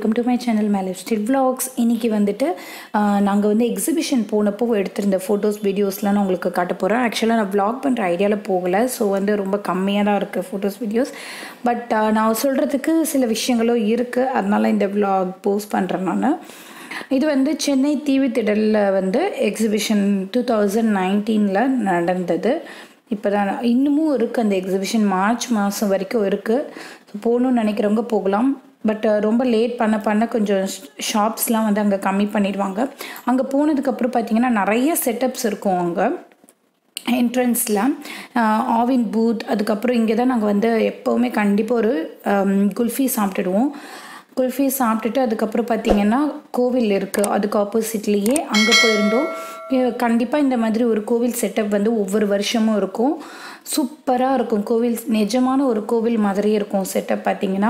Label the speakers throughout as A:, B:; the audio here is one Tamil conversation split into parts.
A: வெல்கம் டு மை சேனல் மேலே ஸ்டில் vlogs இன்றைக்கி வந்துட்டு நாங்கள் வந்து எக்ஸிபிஷன் போனப்போ எடுத்திருந்த ஃபோட்டோஸ் வீடியோஸ்லாம் நான் உங்களுக்கு காட்ட போகிறேன் ஆக்சுவலாக நான் vlog பண்ணுற ஐடியாவில் போகலை ஸோ வந்து ரொம்ப கம்மியாக தான் இருக்குது ஃபோட்டோஸ் வீடியோஸ் பட் நான் சொல்கிறதுக்கு சில விஷயங்களும் இருக்குது அதனால இந்த vlog போஸ்ட் பண்ணுறேன் நான் இது வந்து சென்னை தீவுத்திடலில் வந்து எக்ஸிபிஷன் டூ தௌசண்ட் நைன்டீனில் நடந்தது இப்போ தான் இன்னமும் இருக்குது அந்த எக்ஸிபிஷன் மார்ச் மாதம் வரைக்கும் இருக்குது போகணுன்னு நினைக்கிறவங்க போகலாம் பட் ரொம்ப லேட் பண்ண பண்ண கொஞ்சம் ஷாப்ஸ்லாம் வந்து அங்கே கம்மி பண்ணிடுவாங்க அங்கே போனதுக்கப்புறம் பார்த்தீங்கன்னா நிறைய செட்டப்ஸ் இருக்கும் அங்கே என்ட்ரன்ஸில் ஆவின் பூத் அதுக்கப்புறம் இங்கே தான் நாங்கள் வந்து எப்போவுமே கண்டிப்பாக ஒரு குல்ஃபி சாப்பிட்டுடுவோம் குல்ஃபி சாப்பிட்டுட்டு அதுக்கப்புறம் பார்த்திங்கன்னா கோவில் இருக்குது அதுக்கு ஆப்போசிட்லேயே அங்கே போயிருந்தோம் கண்டிப்பாக இந்த மாதிரி ஒரு கோவில் செட்டப் வந்து ஒவ்வொரு வருஷமும் இருக்கும் சூப்பராக இருக்கும் கோவில் நிஜமான ஒரு கோவில் மாதிரியே இருக்கும் செட்டப் பார்த்திங்கன்னா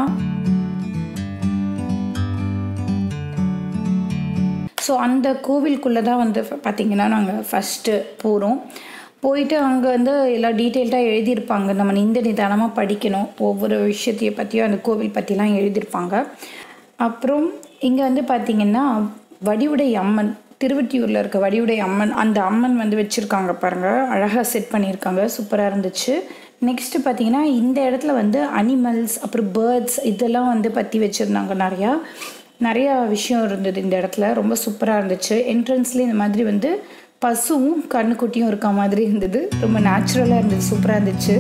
A: ஸோ அந்த கோவிலுக்குள்ளே தான் வந்து பார்த்திங்கன்னா நாங்கள் ஃபஸ்ட்டு போகிறோம் போயிட்டு அங்கே வந்து எல்லாம் டீட்டெயில்டாக எழுதியிருப்பாங்க நம்ம இந்த நிதானமாக படிக்கணும் ஒவ்வொரு விஷயத்தைய பற்றியும் அந்த கோவில் பற்றிலாம் எழுதியிருப்பாங்க அப்புறம் இங்கே வந்து பார்த்திங்கன்னா வடிவுடை அம்மன் திருவட்டியூரில் இருக்க வடிவுடை அம்மன் அந்த அம்மன் வந்து வச்சுருக்காங்க பாருங்கள் அழகாக செட் பண்ணியிருக்காங்க சூப்பராக இருந்துச்சு நெக்ஸ்ட்டு பார்த்தீங்கன்னா இந்த இடத்துல வந்து அனிமல்ஸ் அப்புறம் பேர்ட்ஸ் இதெல்லாம் வந்து பற்றி வச்சுருந்தாங்க நிறையா நிறையா விஷயம் இருந்தது இந்த இடத்துல ரொம்ப சூப்பராக இருந்துச்சு என்ட்ரன்ஸ்லேயே இந்த மாதிரி வந்து பசுவும் கண்ணுக்குட்டியும் இருக்க மாதிரி இருந்தது ரொம்ப நேச்சுரலாக இருந்தது சூப்பராக இருந்துச்சு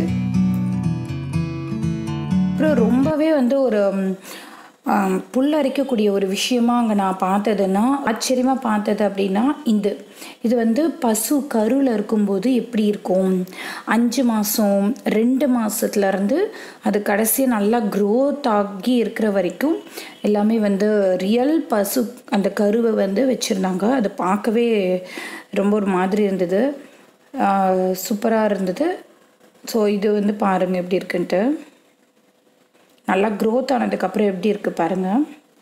A: அப்புறம் ரொம்பவே வந்து ஒரு புல்லரிக்கக்கூடிய ஒரு விஷயமா அங்கே நான் பார்த்ததுன்னா ஆச்சரியமாக பார்த்தது அப்படின்னா இந்த இது வந்து பசு கருவில் இருக்கும்போது எப்படி இருக்கும் அஞ்சு மாதம் ரெண்டு மாதத்துலேருந்து அது கடைசியாக நல்லா க்ரோத் ஆகி இருக்கிற வரைக்கும் எல்லாமே வந்து ரியல் பசு அந்த கருவை வந்து வச்சுருந்தாங்க அதை பார்க்கவே ரொம்ப ஒரு மாதிரி இருந்தது சூப்பராக இருந்தது ஸோ இது வந்து பாருங்கள் எப்படி இருக்குன்ட்டு நல்லா க்ரோத் ஆனதுக்கப்புறம் எப்படி இருக்குது பாருங்கள்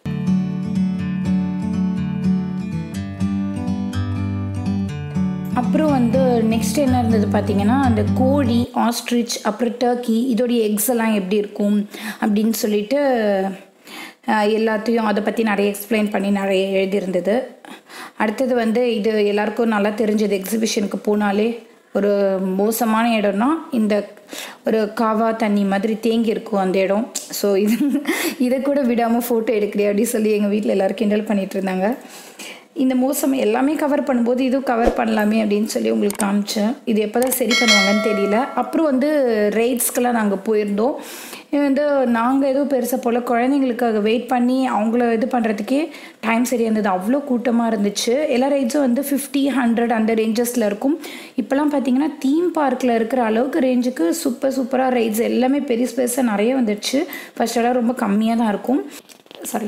A: அப்புறம் வந்து நெக்ஸ்ட் என்ன இருந்தது பார்த்தீங்கன்னா அந்த கோழி ஆஸ்ட்ரிச் அப்புறம் டர்க்கி இதோடைய எக்ஸ் எல்லாம் எப்படி இருக்கும் அப்படின்னு சொல்லிட்டு எல்லாத்தையும் அதை பற்றி நிறைய எக்ஸ்பிளைன் பண்ணி நிறைய எழுதியிருந்தது அடுத்தது வந்து இது எல்லாருக்கும் நல்லா தெரிஞ்சது எக்ஸிபிஷனுக்கு போனாலே ஒரு மோசமான இடம்னா இந்த ஒரு காவா தண்ணி மாதிரி தேங்கி இருக்கும் அந்த இடம் ஸோ இது இதை கூட விடாமல் ஃபோட்டோ எடுக்கிறே அப்படின்னு சொல்லி எங்கள் வீட்டில் எல்லோரும் கிண்டல் பண்ணிகிட்டு இருந்தாங்க இந்த மோசம் எல்லாமே கவர் பண்ணும்போது இதுவும் கவர் பண்ணலாமே அப்படின்னு சொல்லி உங்களுக்கு காமிச்சேன் இது எப்போ தான் சரி பண்ணுவாங்கன்னு தெரியல அப்புறம் வந்து ரைட்ஸ்க்கெல்லாம் நாங்கள் போயிருந்தோம் வந்து நாங்கள் எதுவும் பெருசாக போல் குழந்தைங்களுக்காக வெயிட் பண்ணி அவங்கள இது பண்ணுறதுக்கே டைம் சரியாக இருந்தது அவ்வளோ கூட்டமாக இருந்துச்சு எல்லா ரைட்ஸும் வந்து ஃபிஃப்டி ஹண்ட்ரட் அந்த ரேஞ்சஸில் இருக்கும் இப்போலாம் பார்த்தீங்கன்னா தீம் பார்க்கில் இருக்கிற அளவுக்கு ரேஞ்சுக்கு சூப்பர் சூப்பராக ரைட்ஸ் எல்லாமே பெரிய பெருசாக நிறைய வந்துடுச்சு ஃபஸ்ட்டெல்லாம் ரொம்ப கம்மியாக தான் இருக்கும் சாரி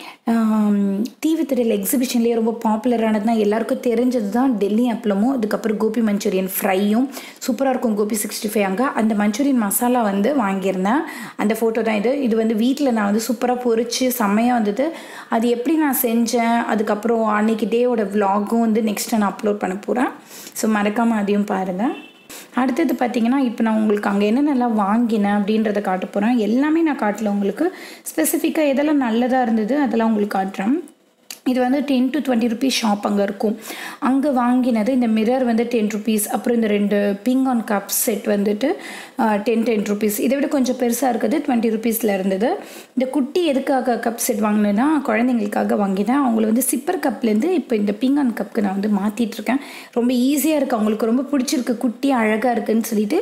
A: தீவுத்திரையில் எக்ஸிபிஷன்லேயே ரொம்ப பாப்புலரானதுனா எல்லாருக்கும் தெரிஞ்சது தான் டெல்லி அப்பளமும் அதுக்கப்புறம் கோபி மஞ்சூரியன் ஃப்ரையும் சூப்பராக இருக்கும் கோபி சிக்ஸ்டி ஃபைவ் அங்கே அந்த மஞ்சூரியன் மசாலா வந்து வாங்கியிருந்தேன் அந்த ஃபோட்டோ தான் இது இது வந்து வீட்டில் நான் வந்து சூப்பராக பொரிச்சு செம்மையாக வந்தது அது எப்படி நான் செஞ்சேன் அதுக்கப்புறம் அன்றைக்கி டேவோட விலாகும் வந்து நெக்ஸ்ட்டு நான் அப்லோட் பண்ண போகிறேன் ஸோ மறக்காமல் அதையும் பாருங்கள் அடுத்தது பார்த்தீங்கன்னா இப்போ நான் உங்களுக்கு அங்கே என்னென்னலாம் வாங்கினேன் அப்படின்றத காட்ட போகிறேன் எல்லாமே நான் காட்டல உங்களுக்கு ஸ்பெசிஃபிக்காக எதெல்லாம் நல்லதாக இருந்தது அதெல்லாம் உங்களுக்கு காட்டுறேன் இது வந்து ten to twenty rupees shop அங்கே இருக்கும் அங்கே வாங்கினது இந்த மிரர் வந்து டென் ருபீஸ் அப்புறம் இந்த ரெண்டு பிங் ஆன் கப் செட் வந்துட்டு டென் டென் ருபீஸ் இதை விட கொஞ்சம் பெருசாக இருக்குது டுவெண்ட்டி ருபீஸில் இருந்தது இந்த குட்டி எதுக்காக கப் செட் வாங்கினேன்னா குழந்தைங்களுக்காக வாங்கினேன் அவங்கள வந்து சிப்பர் கப்லேருந்து இப்போ இந்த பிங் ஆன் கப்புக்கு நான் வந்து மாற்றிட்டுருக்கேன் ரொம்ப ஈஸியாக இருக்குது அவங்களுக்கு ரொம்ப பிடிச்சிருக்கு குட்டி அழகாக இருக்குதுன்னு சொல்லிட்டு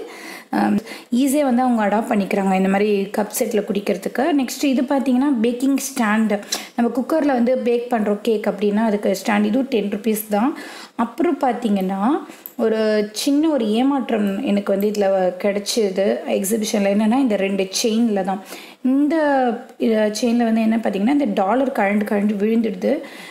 A: ஈஸியாக வந்து அவங்க அடாப்ட் பண்ணிக்கிறாங்க இந்த மாதிரி கப் செட்டில் குடிக்கிறதுக்கு நெக்ஸ்ட்டு இது பார்த்தீங்கன்னா பேக்கிங் ஸ்டாண்டு நம்ம குக்கரில் வந்து பேக் பண்ணுறோம் கேக் அப்படின்னா அதுக்கு ஸ்டாண்ட் இதுவும் டென் ருபீஸ் தான் அப்புறம் பார்த்தீங்கன்னா ஒரு சின்ன ஒரு ஏமாற்றம் எனக்கு வந்து இதில் கிடச்சிது எக்ஸிபிஷனில் என்னென்னா இந்த ரெண்டு செயினில் தான் இந்த செயினில் வந்து என்ன பார்த்தீங்கன்னா இந்த டாலர் கழண்டு கழண்டு விழுந்துடுது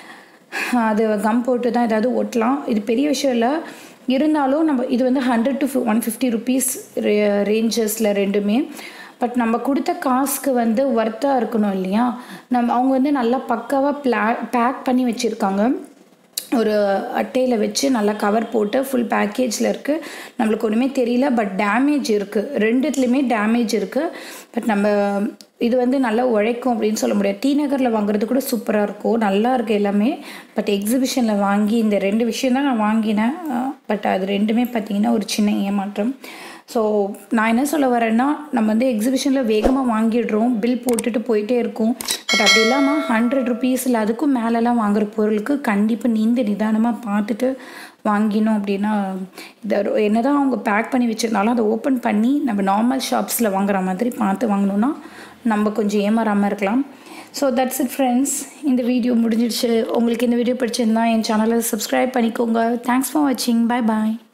A: அது கம் போட்டு தான் ஏதாவது ஒட்டலாம் இது பெரிய விஷயம் இல்லை இருந்தாலும் நம்ம இது வந்து hundred to one fifty rupees ரேஞ்சஸில் ரெண்டுமே பட் நம்ம கொடுத்த காசுக்கு வந்து ஒர்த்தாக இருக்கணும் இல்லையா நம்ம அவங்க வந்து நல்லா பக்காவாக ப்ளா பேக் பண்ணி வச்சுருக்காங்க ஒரு அட்டையில் வச்சு நல்லா கவர் போட்டு ஃபுல் பேக்கேஜில் இருக்குது நம்மளுக்கு ஒன்றுமே தெரியல பட் டேமேஜ் இருக்குது ரெண்டுத்துலேயுமே டேமேஜ் இருக்குது பட் நம்ம இது வந்து நல்லா உழைக்கும் அப்படின்னு சொல்ல முடியாது டி நகரில் வாங்குறது கூட சூப்பராக இருக்கும் நல்லா இருக்குது எல்லாமே பட் எக்ஸிபிஷனில் வாங்கி இந்த ரெண்டு விஷயம் தான் நான் வாங்கினேன் பட் அது ரெண்டுமே பார்த்திங்கன்னா ஒரு சின்ன ஏமாற்றம் ஸோ நான் என்ன சொல்ல வரேன்னா நம்ம வந்து எக்ஸிபிஷனில் வேகமாக வாங்கிடுறோம் பில் போட்டுட்டு போயிட்டே இருக்கோம் பட் அப்படி இல்லாமல் ஹண்ட்ரட் ருபீஸில் அதுக்கும் மேலெலாம் வாங்குற பொருளுக்கு கண்டிப்பாக நீந்த நிதானமாக பார்த்துட்டு வாங்கினோம் அப்படின்னா இதை என்ன தான் அவங்க பேக் பண்ணி வச்சுருந்தாலும் அதை ஓப்பன் பண்ணி நம்ம நார்மல் ஷாப்ஸில் வாங்குற மாதிரி பார்த்து வாங்கினோன்னா நம்ம கொஞ்சம் ஏமாறாமல் இருக்கலாம் ஸோ தட்ஸ் இட் ஃப்ரெண்ட்ஸ் இந்த வீடியோ முடிஞ்சிடுச்சு உங்களுக்கு இந்த வீடியோ பிடிச்சிருந்தா என் சேனலை சப்ஸ்கிரைப் பண்ணிக்கோங்க தேங்க்ஸ் ஃபார் வாட்சிங் பாய் பாய்